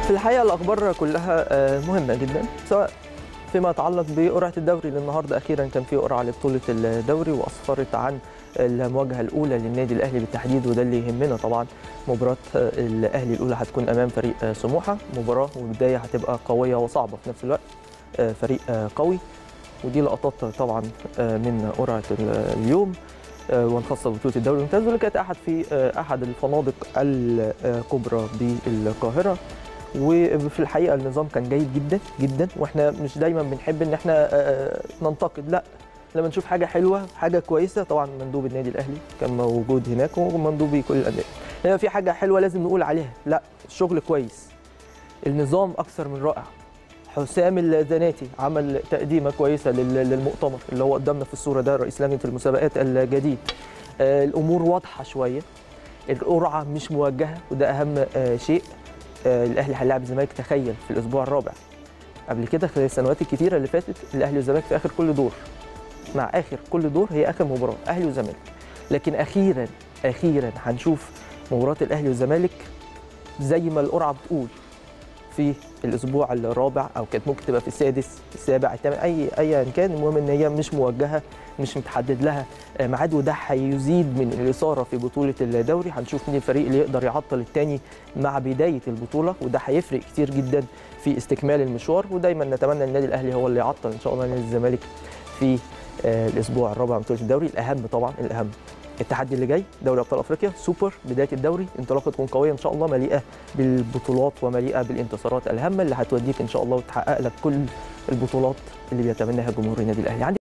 في الحقيقه الاخبار كلها آه، مهمه جدا سواء فيما يتعلق بقرعه الدوري اللي النهارده اخيرا كان في قرعه لبطوله الدوري واسفرت عن المواجهه الاولى للنادي الاهلي بالتحديد وده اللي يهمنا طبعا مباراه آه، الاهلي الاولى هتكون امام فريق آه، سموحه مباراه وبدايه هتبقى قويه وصعبه في نفس الوقت آه، فريق آه، قوي ودي لقطات طبعا آه، من قرعه ال- اليوم آه، والخاصه ببطوله الدوري الممتاز واللي كانت احد في آه، احد الفنادق الكبرى بالقاهره وفي الحقيقه النظام كان جيد جدا جدا واحنا مش دايما بنحب ان احنا آه، ننتقد لا لما نشوف حاجه حلوه حاجه كويسه طبعا مندوب النادي الاهلي كان موجود هناك ومندوبي كل الانديه لما في حاجه حلوه لازم نقول عليها لا الشغل كويس النظام اكثر من رائع حسام الزناتي عمل تقديمه كويسه لل- للمؤتمر اللي هو قدامنا في الصوره ده رئيس لجنه المسابقات الجديد آه، الامور واضحه شويه القرعه مش موجهه وده اهم آه، شيء آه، الاهلي هيلاعب الزمالك تخيل في الاسبوع الرابع قبل كده خلال السنوات الكتيره اللي فاتت الاهلي والزمالك في اخر كل دور مع اخر كل دور هي اخر مباراه اهلي وزمالك لكن اخيرا اخيرا هنشوف مباراه الاهلي والزمالك زي ما القرعه بتقول في الاسبوع الرابع او كانت ممكن تبقى في السادس السابع الثامن اي ايا كان المهم ان هي مش موجهه مش متحدد لها آه، ميعاد وده هيزيد من الاثاره في بطوله الدوري هنشوف مين الفريق اللي يقدر يعطل الثاني مع بدايه البطوله وده هيفرق كتير جدا في استكمال المشوار ودايما نتمنى النادي الاهلي هو اللي يعطل ان شاء الله نادي الزمالك في آه، الاسبوع الرابع من بطوله الدوري الاهم طبعا الاهم التحدي اللي جاي دوري ابطال افريقيا سوبر بدايه الدوري انطلاقه تكون قويه ان شاء الله مليئه بالبطولات ومليئه بالانتصارات الهامه اللي هتوديك ان شاء الله وتحقق لك كل البطولات اللي بيتمناها جمهور النادي الاهلي عندي